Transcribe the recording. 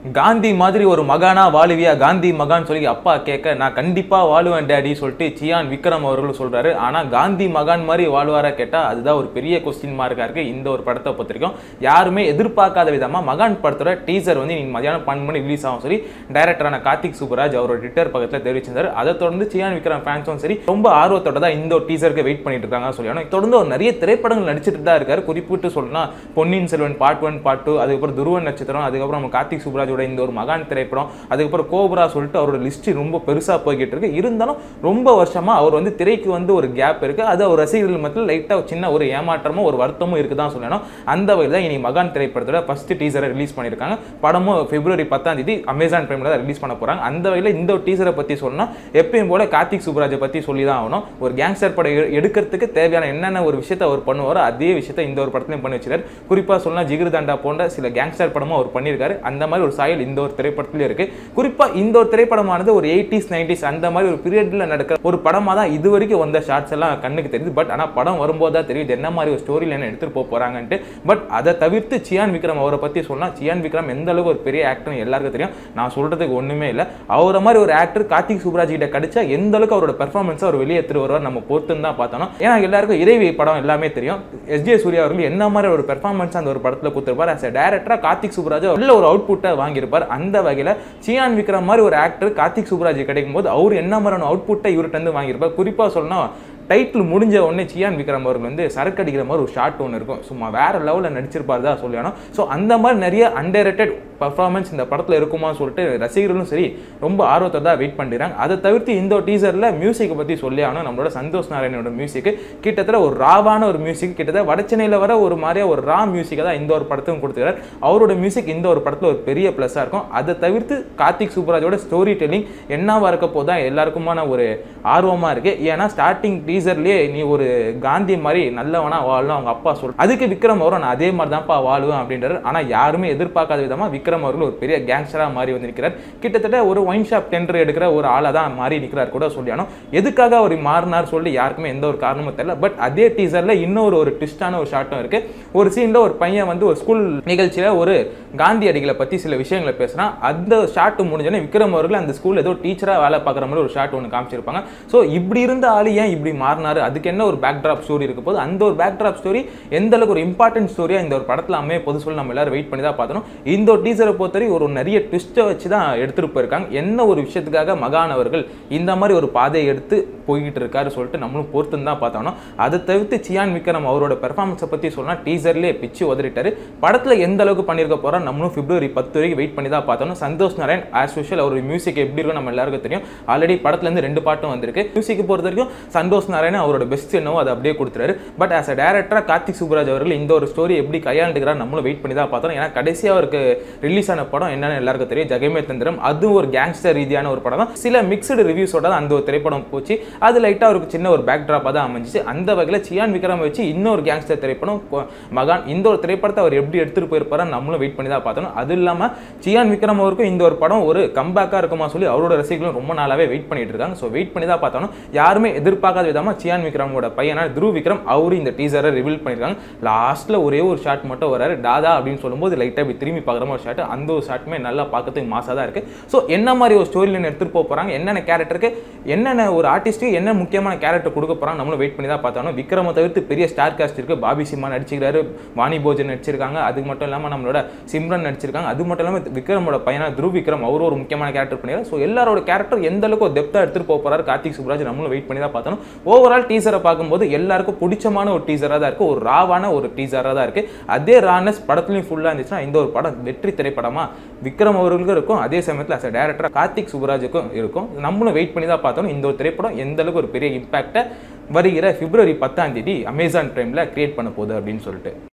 காந்தி மாதிரி ஒரு மகானா வாழுவியா காந்தி மகான் சொல்லி அப்பா கேட்க நான் கண்டிப்பா வாழுவேன் டேடி சொல்லிட்டு சியான் விக்ரம் அவர்கள் சொல்றாரு ஆனா காந்தி மகான் மாதிரி வாழ்வாரா கேட்டா அதுதான் ஒரு பெரிய கொஸ்டின் மார்க்கா இருக்கு இந்த ஒரு படத்தை பொறுத்திருக்கும் யாருமே எதிர்பார்க்காத விதமா மகான் படத்தோட டீசர் வந்து நீங்க மதியானம் பன்னெண்டு மணி ரிலீஸ் ஆகும் சொல்லி டைரக்டரான கார்த்திக் சுப்பராஜ் அவரோட ட்விட்டர் பக்கத்துல தெரிவிச்சிருந்தாரு அதை தொடர்ந்து சியான் விக்ரம் ஃபேன்ஸும் சரி ரொம்ப ஆர்வத்தோட தான் இந்த ஒரு டீசருக்கு வெயிட் பண்ணிட்டு இருக்காங்க சொல்லி தொடர்ந்து ஒரு நிறைய திரைப்படங்கள் நடிச்சிட்டு தான் இருக்காரு குறிப்பிட்டு சொல்லணும்னா Ponniyin Selvan part one part two அதுக்கப்புறம் துருவன் நட்சத்திரம் அதுக்கப்புறம் நம்ம கார்த்திக் சுப்ராஜோட இந்த ஒரு மகான் திரைப்படம் அதுக்கப்புறம் கோபுரா சொல்லிட்டு அவரோட லிஸ்ட் ரொம்ப பெருசா போய்கிட்டு இருக்கு இருந்தாலும் ரொம்ப வருஷமா அவர் வந்து திரைக்கு வந்து ஒரு கேப் இருக்கு அது அவர் ரசிகர்கள் மத்தியில் லைட்டா சின்ன ஒரு ஏமாற்றமும் ஒரு வருத்தமும் இருக்குதான் சொல்லணும் அந்த வகையில் தான் இனி மகான் திரைப்படத்தோட ஃபர்ஸ்ட் டீசரை ரிலீஸ் பண்ணியிருக்காங்க படமும் பிப்ரவரி பத்தாம் தேதி அமேசான் பிரைம்ல தான் ரிலீஸ் பண்ண போறாங்க அந்த வகையில் இந்த ஒரு டீசரை பத்தி சொல்லணும் எப்பயும் போல கார்த்திக் சுப்ராஜை பத்தி சொல்லி தான் ஆகணும் ஒரு கேங்ஸ்டர் படம் எ- எடுக்கிறதுக்கு தேவையான என்னென்ன ஒரு விஷயத்தை அவர் பண்ணுவாரோ அதே விஷயத்தை இந்த ஒரு படத்துலையும் பண்ணி வச்சிருக்காரு குறிப்பா சொல்லலாம் ஜிகிர் தண்டா போன்ற சில கேங்ஸ்டர் படமும் அவர் பண்ணியிருக்காரு அந்த மாதிரி ஒரு சாயல் இந்த ஒரு திரைப்படத்துலயும் இருக்கு குறிப்பா இந்த ஒரு திரைப்படமானது ஒரு எயிட்டிஸ் நைன்டிஸ் அந்த மாதிரி ஒரு பீரியட்ல நடக்கிற ஒரு படமா தான் இது வரைக்கும் வந்த ஷார்ட்ஸ் எல்லாம் கண்ணுக்கு தெரியுது பட் ஆனா படம் வரும்போது தான் தெரியுது என்ன மாதிரி ஒரு ஸ்டோரி லைன் எடுத்துட்டு போக போறாங்கன்ட்டு பட் அதை தவிர்த்து சியான் விக்ரம் அவரை பத்தி சொன்னா சியான் விக்ரம் எந்த அளவுக்கு ஒரு பெரிய ஆக்டர் எல்லாருக்கும் தெரியும் நான் சொல்றதுக்கு ஒண்ணுமே இல்லை அவரை மாதிரி ஒரு ஆக்டர் கார்த்திக் சுப்ராஜ் கிட்ட கிடைச்சா எந்த அளவுக்கு அவரோட பெர்ஃபார்மன்ஸ் அவர் வெளியே எடுத்துட்டு வருவார் நம்ம பொறுத்துன்னு தான் பார்த்தோம் ஏன்னா எல்லாருக்கும் இறைவி படம் எல்லாமே தெரியும் எஸ் ஜே சூர்யா அவர்கள் என்ன மாதிரி ஒரு பெர்ஃபார்மன்ஸ் அந்த ஒரு படத்துல கொடுத்துருப்பார் as a டேரக்டரா கார்த்திக் சுப்ராஜ் நல்ல ஒரு அவுட்புட்டை வாங்கியிருப்பார் அந்த வகையில சியான் விக்ரம் மாதிரி ஒரு ஆக்டர் கார்த்திக் சுப்ராஜ் கிடைக்கும் போது அவர் என்ன மாதிரியான அவுட்புட்டை இவர்கிட்ட இருந்து வாங்கியிருப்பார் குறிப்பா சொல்லணும் டைட்டில் முடிஞ்ச உடனே சியான் விக்ரம் அவர்கள் வந்து சரக்கு அடிக்கிற மாதிரி ஒரு ஷாட் ஒன்று இருக்கும் சும்மா வேற லெவலில் நடிச்சிருப்பார் தான் சொல்லணும் ஸோ அந்த மாதிரி நிறைய அண்டர்ரேட்டட் பர்ஃபார்மன்ஸ் இந்த படத்தில் இருக்குமா சொல்லிட்டு ரசிகர்களும் சரி ரொம்ப ஆர்வத்தோட தான் வெயிட் பண்ணிடுறாங்க அதை தவிர்த்து இந்த டீசரில் மியூசிக்கை பற்றி சொல்லி ஆகணும் நம்மளோட சந்தோஷ் நாராயணோட மியூசிக் கிட்டத்தட்ட ஒரு ராவான ஒரு மியூசிக் கிட்டத்தட்ட வடச்சென்னையில் வர ஒரு மாதிரியா ஒரு ரா மியூசிக்கை தான் இந்த ஒரு படத்துக்கும் கொடுத்துருக்காரு அவரோட மியூசிக் இந்த ஒரு படத்தில் ஒரு பெரிய ப்ளஸ்ஸாக இருக்கும் அதை தவிர்த்து கார்த்திக் சூப்பராஜோட ஸ்டோரி டெல்லிங் என்னவா இருக்க போதான் எல்லாருக்குமான ஒரு ஆர்வமாக இருக்கு ஏன்னா ஸ்டார்டிங் டீசர்லேயே நீ ஒரு காந்தி மாதிரி நல்லவனா வாழணும் அவங்க அப்பா சொல் அதுக்கு விக்ரம் அவரும் நான் அதே மாதிரி தான்ப்பா வாழுவேன் அப்படின்றாரு ஆனால் யாருமே எதிர்பார்க்காத விதமாக விக்ரம் அவர்கள் ஒரு பெரிய கேங்ஸ்டராக மாறி வந்து நிற்கிறார் கிட்டத்தட்ட ஒரு ஒயின் ஷாப் டெண்டர் எடுக்கிற ஒரு ஆளாக தான் மாறி நிற்கிறார் கூட சொல்லியானோம் எதுக்காக அவர் மாறினார் சொல்லி யாருக்குமே எந்த ஒரு காரணமும் தெரியல பட் அதே டீசரில் இன்னொரு ஒரு ட்விஸ்டான ஒரு ஷாட்டும் இருக்கு ஒரு சீனில் ஒரு பையன் வந்து ஒரு ஸ்கூல் நிகழ்ச்சியில் ஒரு காந்தியடிகளை பற்றி சில விஷயங்களை பேசுகிறான் அந்த ஷாட் முடிஞ்சோடனே விக்ரம் அவர்கள் அந்த ஸ்கூல் ஏதோ டீச்சராக வேலை பார்க்குற மாதிரி ஒரு ஷாட் ஒன்று காமிச்சிருப்பாங்க ஸோ இப்படி இருந்த ஆள் ஏன் இப்படி மாறினாரு அதுக்கு என்ன ஒரு பேக் ட்ராப் ஸ்டோரி இருக்க போது அந்த ஒரு பேக் ட்ராப் ஸ்டோரி எந்த அளவுக்கு ஒரு இம்பார்ட்டன்ட் ஸ்டோரியாக இந்த ஒரு படத்தில் அமைய பொது சொல்லி நம்ம எல்லாரும் வெயிட் பண்ணி தான் பார்த்தோம் இந்த ஒரு டீசரை பொறுத்தவரை ஒரு நிறைய ட்விஸ்ட்டை வச்சு தான் எடுத்துகிட்டு போயிருக்காங்க என்ன ஒரு விஷயத்துக்காக மகான் அவர்கள் இந்த மாதிரி ஒரு பாதையை எடுத்து போய்கிட்டு இருக்காரு சொல்லிட்டு நம்மளும் பொறுத்துன்னு தான் பார்த்தோம் அதை தவிர்த்து சியான் விக்ரம் அவரோட பெர்ஃபார்மன்ஸை பற்றி சொன்னால் டீசர்லேயே பிச்சு உதறிட்டாரு படத்தில் எந்த அளவுக்கு பண்ணியிருக்க போகிறோம் நம்மளும் பிப்ரவரி பத்து வரைக்கும் வெயிட் பண்ணி தான் பார்த்தோம் சந்தோஷ் நாராயண் ஆஸ் யூஷுவல் அவர் மியூசிக் எப்படி இருக்கும் நம்ம எல்லாருக்கும் தெரியும் ஆல்ரெடி படத்துலேருந்து ரெண்டு பாட்டும் வந்திருக்கு மியூசிக் பொறுத்த வரைக்கும் சந்தோஷ் நாராயண் அவரோட பெஸ்ட் என்னவோ அதை அப்படியே கொடுத்துறாரு பட் ஆஸ் அ டேரக்டராக கார்த்திக் சுப்ராஜ் அவர்கள் இந்த ஒரு ஸ்டோரி எப்படி கையாண்டுக்கிறார் நம்மளும் வெயிட் பண்ணி தான் பார்த்தோம் ஏன்னா கடைசியாக அவருக்கு ரிலீஸ் ஆன படம் என்னன்னு எல்லாருக்கும் தெரியும் ஜெகமே தந்திரம் அதுவும் ஒரு கேங்ஸ்டர் ரீதியான ஒரு படம் தான் சில மிக்சடு ரிவ்யூஸோட தான் அந்த ஒரு திரைப்படம் போச்சு அது லைட்டாக அவருக்கு சின்ன ஒரு பேக் ட்ராப்பாக தான் அமைஞ்சிச்சு அந்த வகையில் சியான் விக்ரம் வச்சு இன்னொரு கேங்ஸ்டர் திரைப்படம் கொ- மகான் இந்த ஒரு திரைப்படத்தை அவர் எப்படி எடுத்துட்டு போயிருப்பாரு நம்மளும் வெயிட் பண்ணி தான் பார்த்தோம் அது இல்லாமல் சியான் விக்ரம் அவருக்கும் இந்த ஒரு படம் ஒரு கம்பேக்காக இருக்குமா சொல்லி அவரோட ரசிகர்களும் ரொம்ப நாளாவே வெயிட் பண்ணிட்டு இருக்காங்க ஸோ வெயிட் பண்ணி தான் பார்த்தோம் யாருமே எதிர்பார்க்காத விதமாக சியான் விக்ரமோட பையனான துருவ் விக்ரம் அவரு இந்த டீசரை ரிவீல் பண்ணியிருக்காங்க லாஸ்ட்ல ஒரே ஒரு ஷாட் மட்டும் வராரு தாதா அப்படின்னு சொல்லும்போது லைட்டாக இப்படி திரும்பி பார்க்குற மாதிரி ஒரு ஷாட் அந்த ஒரு ஷாட்டுமே நல்லா பார்க்கறதுக்கு மாசாக தான் இருக்கு ஸோ என்ன மாதிரி ஒரு ஸ்டோரி லைன் எடுத்துட்டு போக போறாங்க என்னென்ன கேரக்டருக்கு என்னென்ன ஒரு ஆர்டிஸ்ட்டுக்கு என்ன முக்கியமான கேரக்டர் கொடுக்க போறாங்க நம்மளும் வெயிட் பண்ணி தான் பார்த்தோம் விக்ரம தவிர்த்து பெரிய ஸ்டார் காஸ்ட் இருக்கு பாபி சிம்மா நடிச்சிருக்காரு வாணி போஜன் நடிச்சிருக்காங்க அது மட்டும் இல்லாமல் நம்மளோட சிம்ரன் நடிச்சிருக்காங்க அது மட்டும் இல்லாமல் விக்ரமோட பையனா துருவ் விக்ரம் அவரும் ஒரு முக்கியமான கேரக்டர் பண்ணிருக்காரு ஸோ எல்லாரோட கேரக்டர் எந்த அளவுக்கு ஒரு டெப்த்தாக எடுத்துட்டு போக போறாரு கார்த்திக் சுப்ராஜ் நம்மளும் வெயிட் பண்ணி தான் பார்த்தோம் ஓவரால் டீசரை பார்க்கும்போது எல்லாருக்கும் பிடிச்சமான ஒரு டீசராக தான் இருக்கு ஒரு ராவான ஒரு டீசராக தான் இருக்கு அதே ரானஸ் படத்துலையும் ஃபுல்லாக இருந்துச்சுன்னா இந்த ஒரு படம் வெற்றி திரைப்படமா விக்ரம் அவர்களுக்கும் இருக்கும் அதே சமயத்தில் அஸ் டேரக்டர் கார்த்திக் சுப்ராஜுக்கும் இருக்கும் நம்மளும் வெயிட் பண்ணி தான் பார்த்தோம் இந்த ஒரு திரைப்படம் எந்த அளவுக்கு ஒரு பெரிய இம்பாக்டை வருகிற பிப்ரவரி பத்தாம் தேதி அமேசான் பிரைமில் கிரியேட் பண்ண போகுது அப்படின்னு சொல்லிட்டு